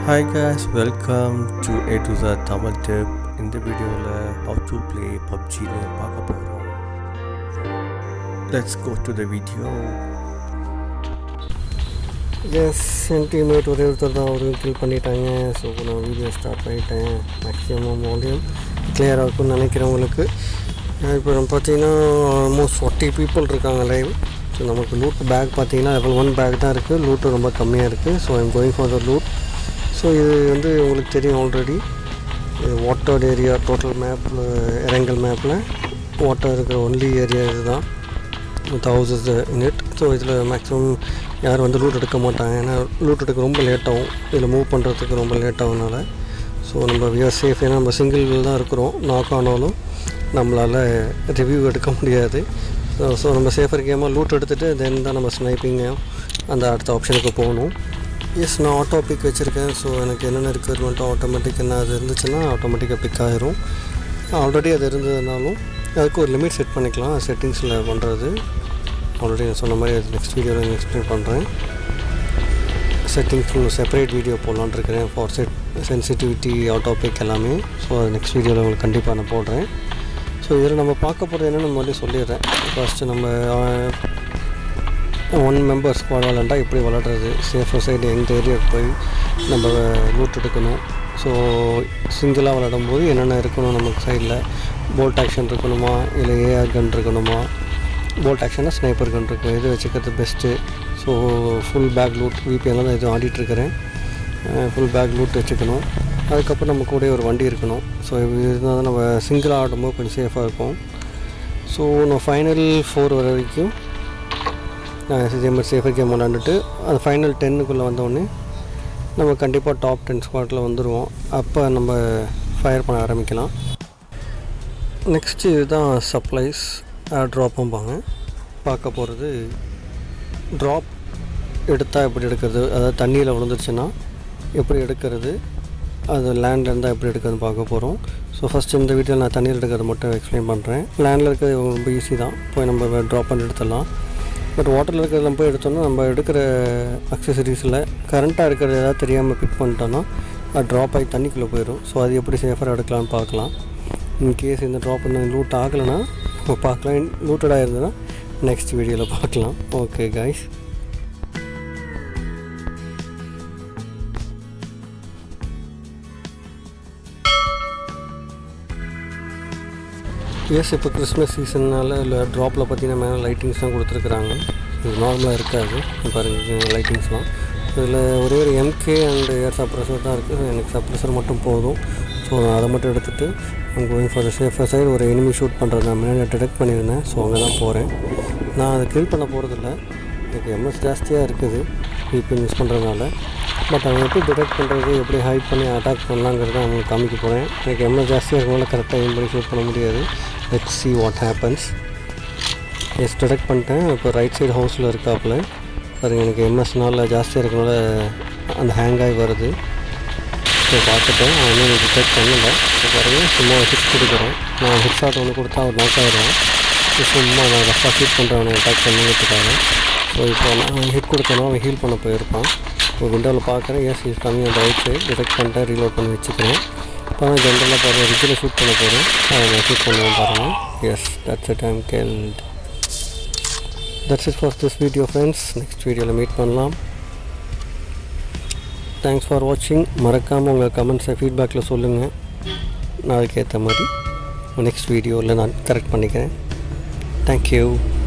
hi guys welcome to A to the Tamil tip இந்த வீடியோவில் how to play பப்ஜின்னு பார்க்க போகிறோம் let's go to the video yes என் டீம்மேட் ஒரே ஒருத்தர் தான் அவரு கில் பண்ணிட்டாங்க ஸோ நான் வீடியோ ஸ்டார்ட் பண்ணிட்டேன் மேக்ஸிமம் வால்யூம் கிளியராக இருக்கும்னு நினைக்கிறவங்களுக்கு இப்போ நம்ம பார்த்தீங்கன்னா ஆல்மோஸ்ட் ஃபார்ட்டி பீப்புள் இருக்காங்க லைவ் ஸோ நமக்கு லூட் பேக் பார்த்தீங்கன்னா லெவல் ஒன் பேக் தான் இருக்குது லூட்டு ரொம்ப கம்மியாக இருக்குது so I'm going for the loot so இது வந்து உங்களுக்கு தெரியும் ஆல்ரெடி இது வாட்டர் ஏரியா டோட்டல் மேப்பில் இரங்கல் மேப்பில் வாட்டர் இருக்கிற ஒன்லி ஏரியா இதுதான் with houses in it so இதில் மேக்ஸிமம் யாரும் வந்து லூட் எடுக்க மாட்டாங்க ஏன்னா லூட் எடுக்க ரொம்ப லேட் ஆகும் இதில் மூவ் பண்ணுறதுக்கு ரொம்ப லேட் ஆகுனால ஸோ நம்ம விஆர் சேஃப் ஏன்னா நம்ம சிங்கிள் தான் இருக்கிறோம் நாக் ஆனாலும் நம்மளால் ரிவ்யூ எடுக்க முடியாது ஸோ ஸோ நம்ம சேஃபர் கேமாக லூட் எடுத்துகிட்டு தென் தான் நம்ம ஸ்னைப்பிங்க அந்த அடுத்த ஆப்ஷனுக்கு போகணும் எஸ் நான் ஆட்டோ பிக் வச்சுருக்கேன் ஸோ எனக்கு என்னென்ன ரெக்குயர்மெண்ட்டோ ஆட்டோமேட்டிக் என்ன அது இருந்துச்சுன்னா ஆட்டோமேட்டிக்காக பிக் ஆயிரும் ஆல்ரெடி அது இருந்ததுனாலும் அதுக்கு ஒரு லிமிட் செட் பண்ணிக்கலாம் செட்டிங்ஸில் பண்ணுறது ஆல்ரெடி நான் சொன்ன மாதிரி அது நெக்ஸ்ட் வீடியோவில் எக்ஸ்பிளைன் பண்ணுறேன் செட்டிங்ஸ் செப்பரேட் வீடியோ போடலான்னு இருக்கிறேன் ஃபார் செட் சென்சிட்டிவிட்டி ஆட்டோபிக் எல்லாமே ஸோ அது நெக்ஸ்ட் வீடியோவில் உங்களுக்கு கண்டிப்பாக நான் போடுறேன் ஸோ இதில் நம்ம பார்க்க போகிறது என்னென்னு நம்ம வந்து சொல்லிடுறேன் ஃபஸ்ட்டு நம்ம ஒன் மெம்பர் ஸ்குவாட் விளாண்டா இப்படி விளாடுறது சேஃபர் சைடு எந்த ஏரியாவுக்கு போய் நம்ம லூட் எடுக்கணும் ஸோ சிங்கிளாக விளாடும் போது என்னென்ன இருக்கணும் நமக்கு சைடில் போல்ட் ஆக்ஷன் இருக்கணுமா இல்லை ஏஆர் கன் இருக்கணுமா போல்ட் ஆக்ஷனாக ஸ்னைப்பர் கன் இருக்கும் எது வச்சுக்கிறது best so full bag loot விபிஎல்லாம் தான் எதுவும் ஆடிட்டுருக்கிறேன் ஃபுல் பேக் லூட் வச்சுக்கணும் அதுக்கப்புறம் நம்ம கூட ஒரு வண்டி இருக்கணும் ஸோ இது இருந்தால் தான் நம்ம சிங்கிளாக ஆடும்போது கொஞ்சம் சேஃபாக இருக்கும் ஸோ நான் ஃபைனல் ஃபோர் வர வரைக்கும் நான் இதே மாதிரி சேஃபர் கேம் விளாண்டுட்டு அந்த ஃபைனல் டென்னுக்குள்ளே வந்தோடனே நம்ம கண்டிப்பாக டாப் டென் ஸ்குவாட்டில் வந்துடுவோம் அப்போ நம்ம ஃபயர் பண்ண ஆரம்பிக்கலாம் நெக்ஸ்ட்டு இதுதான் சப்ளைஸ் ட்ராப்பும்பாங்க பார்க்க போகிறது ட்ராப் எடுத்தால் எப்படி எடுக்கிறது அதாவது தண்ணியில் விழுந்துருச்சுன்னா எப்படி எடுக்கிறது அது லேண்டில் இருந்தால் எப்படி எடுக்கிறதுன்னு பார்க்க போகிறோம் ஸோ ஃபஸ்ட் இந்த வீடியோவில் நான் தண்ணியில் எடுக்கிறது மட்டும் எக்ஸ்பிளைன் பண்ணுறேன் லேண்டில் இருக்கிறது ரொம்ப ஈஸி தான் போய் நம்ம ட்ராப் பண்ணி எடுத்துடலாம் பட் வாட்டரில் இருக்கிறதுல போய் எடுத்தோம்னா நம்ம எடுக்கிற அக்சசரிஸில் கரண்ட்டாக இருக்கிறது ஏதாவது தெரியாமல் பிக் பண்ணிட்டோன்னா அது ட்ராப் ஆகி தண்ணிக்குள்ளே போயிடும் ஸோ அது எப்படி சேஃபராக எடுக்கலாம்னு பார்க்கலாம் இன்கேஸ் இந்த ட்ராப் பண்ண லூட் ஆகலைன்னா இப்போ பார்க்கலாம் லூட்டடாக இருந்ததுன்னா நெக்ஸ்ட் வீடியோவில் பார்க்கலாம் ஓகே கைஸ் எஸ் இப்போ கிறிஸ்மஸ் சீசன்னால் இல்லை ட்ராப்பில் பார்த்தீங்கன்னா மேலே லைட்டிங்ஸ் தான் கொடுத்துருக்குறாங்க இது நார்மலாக இருக்காது பாருங்கள் லைட்டிங்ஸ்லாம் இதில் ஒரே ஒரு எம்கே அண்ட் ஏர் சப்ரஸர் தான் இருக்குது எனக்கு சப்ரஸர் மட்டும் போதும் ஸோ நான் அதை மட்டும் எடுத்துகிட்டு அங்கே going for the safer side ஒரு எனிமி ஷூட் பண்ணுறது நான் முன்னாடி டிடெக்ட் பண்ணியிருந்தேன் ஸோ அங்கே தான் போகிறேன் நான் அதை கில் பண்ண போகிறதில்ல எனக்கு எம்எஸ் ஜாஸ்தியாக இருக்குது விபிஎன் யூஸ் பண்ணுறதுனால பட் அவங்க எப்படி டிடெக்ட் பண்ணுறது எப்படி ஹைட் பண்ணி அட்டாக் பண்ணலாங்கிறத அவங்களுக்கு காமிக்க போகிறேன் எனக்கு எம்எஸ் ஜாஸ்தியாக இருக்கனால கரெக்டாக எய்ம் பண்ணி ஷூட் பண்ண முடியாது let see what happens yes detect பண்ணிட்டேன் இப்போ ரைட் சைடு ஹவுஸில் இருக்காப்புல பாருங்க எனக்கு எம்எஸ்னால ஜாஸ்தியாக இருக்கனால அந்த ஹேங் ஆகி வருது ஸோ பார்த்துட்டேன் அவன் இன்னும் டிடெக்ட் பண்ணலை ஸோ பாருங்கள் சும்மா ஹிட் கொடுக்குறேன் நான் ஹிட் ஷாட் ஒன்று கொடுத்தா அவர் நாக் ஆகிடுவான் சும்மா நான் ரஃபாக ஷூட் பண்ணுறவனை அட்டாக் பண்ணிட்டுருக்காங்க ஸோ இப்போ நான் ஹிட் கொடுத்தேன்னா அவன் ஹீல் பண்ண போயிருப்பான் இப்போ விண்டோவில் பார்க்குறேன் எஸ் இஸ் கம்மி அந்த ரைட் சைடு டிடெக்ட் பண்ணிட்டேன் ரீலோட் பண்ணி வச்சுக்கிறேன் இப்போ நான் ஜென்ரலாக பாருங்கள் ரிஜில் ஷூட் பண்ண போகிறேன் அதை நான் ஷூட் பண்ணுவேன் பாருங்கள் எஸ் தட்ஸ் அ டைம் கெல்ட் that's it for this video friends next வீடியோவில் மீட் பண்ணலாம் தேங்க்ஸ் ஃபார் வாட்சிங் மறக்காமல் உங்கள் கமெண்ட்ஸை ஃபீட்பேக்கில் சொல்லுங்கள் நான் அதுக்கேற்ற மாதிரி நெக்ஸ்ட் வீடியோவில் நான் கரெக்ட் பண்ணிக்கிறேன் தேங்க்யூ